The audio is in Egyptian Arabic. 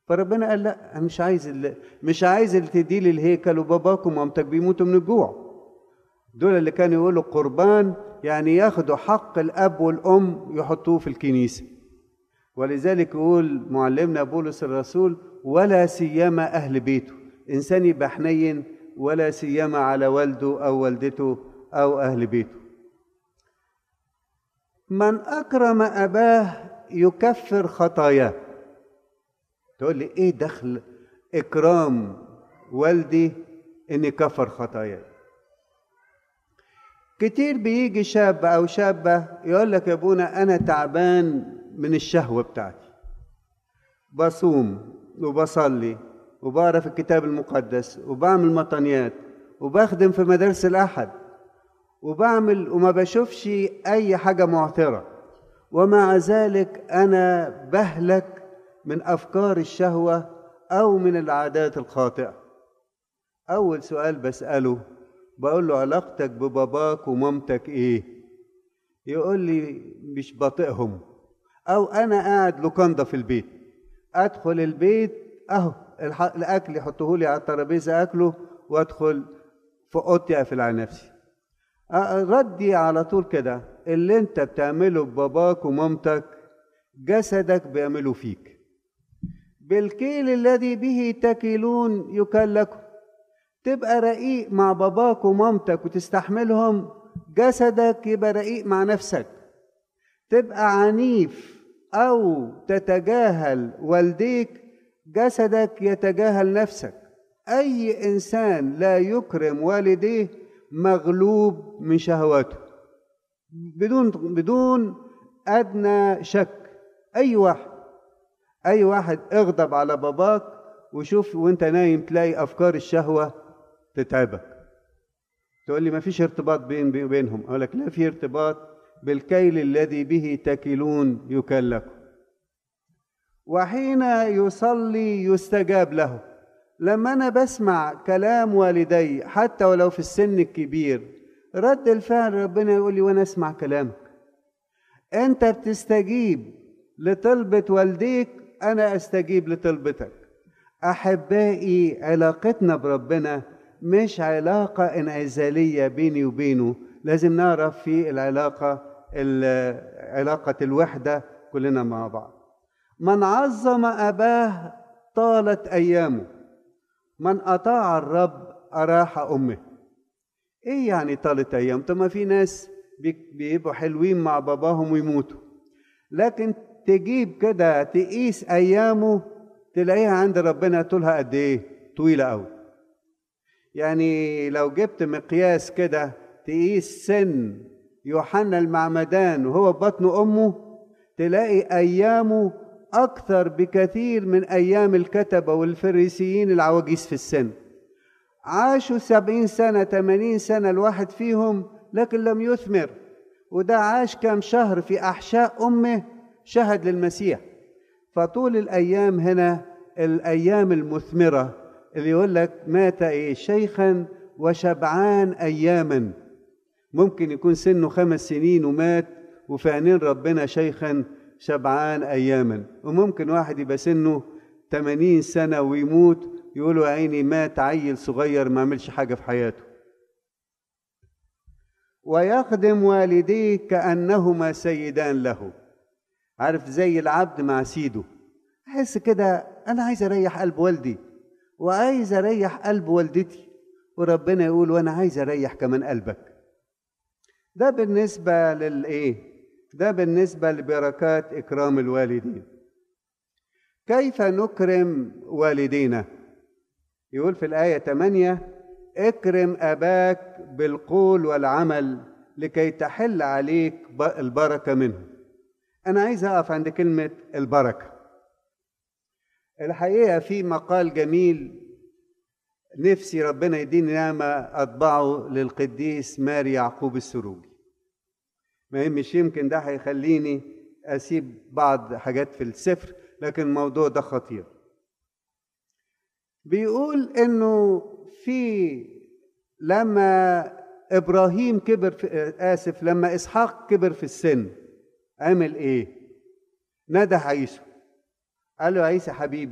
فربنا قال لا انا مش عايز اللي مش عايز اللي تديه للهيكل وباباكم ومامتك بيموتوا من الجوع دول اللي كانوا يقولوا قربان يعني ياخدوا حق الاب والام يحطوه في الكنيسه ولذلك يقول معلمنا بولس الرسول ولا سيما اهل بيته انسان يبقى حنين ولا سيما على والده او والدته او اهل بيته من اكرم اباه يكفر خطاياه تقول لي ايه دخل اكرام والدي ان يكفر خطاياي كتير بيجي شاب او شابه يقول لك يا ابونا انا تعبان من الشهوه بتاعتي بصوم وبصلي وبقرا في الكتاب المقدس وبعمل مطنيات وبخدم في مدارس الاحد وبعمل وما بشوفش اي حاجه معثره ومع ذلك انا بهلك من افكار الشهوه او من العادات الخاطئه اول سؤال بساله بقول له علاقتك بباباك ومامتك ايه يقول لي مش بطيقهم او انا قاعد لوكاندا في البيت ادخل البيت اهو الاكل يحطوه لي على الترابيزه اكله وادخل في اوضتي اقفل على نفسي ردي على طول كده اللي انت بتعمله بباباك ومامتك جسدك بيعمله فيك بالكيل الذي به تكلون يكل لكم تبقى رقيق مع باباك ومامتك وتستحملهم جسدك يبقى رقيق مع نفسك تبقى عنيف او تتجاهل والديك جسدك يتجاهل نفسك اي انسان لا يكرم والديه مغلوب من شهواته بدون بدون ادنى شك اي واحد اي واحد اغضب على باباك وشوف وانت نايم تلاقي افكار الشهوه تتعبك تقول لي ما فيش ارتباط بين وبينهم اقول لك لا في ارتباط بالكيل الذي به تكلون يكل لكم وحين يصلي يستجاب له لما انا بسمع كلام والدي حتى ولو في السن الكبير رد الفعل ربنا يقول لي وانا اسمع كلامك انت بتستجيب لطلبة والديك انا استجيب لطلبتك احبائي علاقتنا بربنا مش علاقة انعزالية بيني وبينه لازم نعرف في العلاقة علاقة الوحدة كلنا مع بعض من عظم أباه طالت أيامه من أطاع الرب أراح أمه إيه يعني طالت أيام طب ما في ناس بيبقوا حلوين مع باباهم ويموتوا لكن تجيب كده تقيس أيامه تلاقيها عند ربنا طولها قد إيه طويلة أوي يعني لو جبت مقياس كده تقيس سن يوحنا المعمدان وهو بطن أمه تلاقي أيامه أكثر بكثير من أيام الكتبة والفريسيين العواجيز في السن عاشوا سبعين سنة تمانين سنة الواحد فيهم لكن لم يثمر وده عاش كم شهر في أحشاء أمه شهد للمسيح فطول الأيام هنا الأيام المثمرة اللي يقول لك مات إيه شيخا وشبعان أياما ممكن يكون سنه خمس سنين ومات وفي عينين ربنا شيخا شبعان أياما وممكن واحد يبقى سنه 80 سنة ويموت يقولوا عيني مات عيل صغير ما عملش حاجة في حياته ويخدم والديه كأنهما سيدان له عارف زي العبد مع سيده أحس كده أنا عايز أريح قلب والدي وعايز أريح قلب والدتي وربنا يقول وأنا عايز أريح كمان قلبك ده بالنسبة للإيه ده بالنسبة لبركات إكرام الوالدين كيف نكرم والدينا يقول في الآية 8 اكرم أباك بالقول والعمل لكي تحل عليك البركة منه أنا عايز أقف عند كلمة البركة الحقيقة في مقال جميل نفسي ربنا يديني نعمة أطبعه للقديس ماري يعقوب السروجي ما مش يمكن ده هيخليني اسيب بعض حاجات في السفر لكن الموضوع ده خطير بيقول انه في لما ابراهيم كبر في اسف لما اسحاق كبر في السن عمل ايه نده عيسو قال له عيسى حبيبي